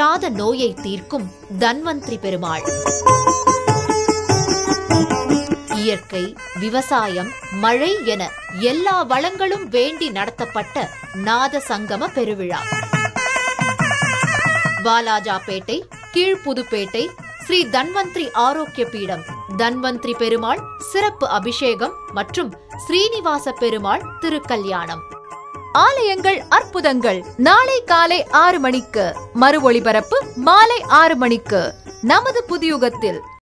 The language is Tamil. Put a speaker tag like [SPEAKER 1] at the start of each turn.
[SPEAKER 1] தீராத நோயை தீர்க்கும் தன்வந்திரி பெருமாள் இயற்கை விவசாயம் மழை என எல்லா வளங்களும் வேண்டி நடத்தப்பட்ட நாத சங்கம பெருவிழா வாலாஜாபேட்டை கீழ்ப்புதுப்பேட்டை ஸ்ரீ தன்வந்திரி ஆரோக்கிய பீடம் தன்வந்திரி பெருமாள் சிறப்பு அபிஷேகம் மற்றும் ஸ்ரீனிவாச பெருமாள் திருக்கல்யாணம்
[SPEAKER 2] ஆலயங்கள் அற்புதங்கள் நாளை காலை ஆறு மணிக்கு மறு ஒளிபரப்பு மாலை ஆறு மணிக்கு நமது புதியுகத்தில்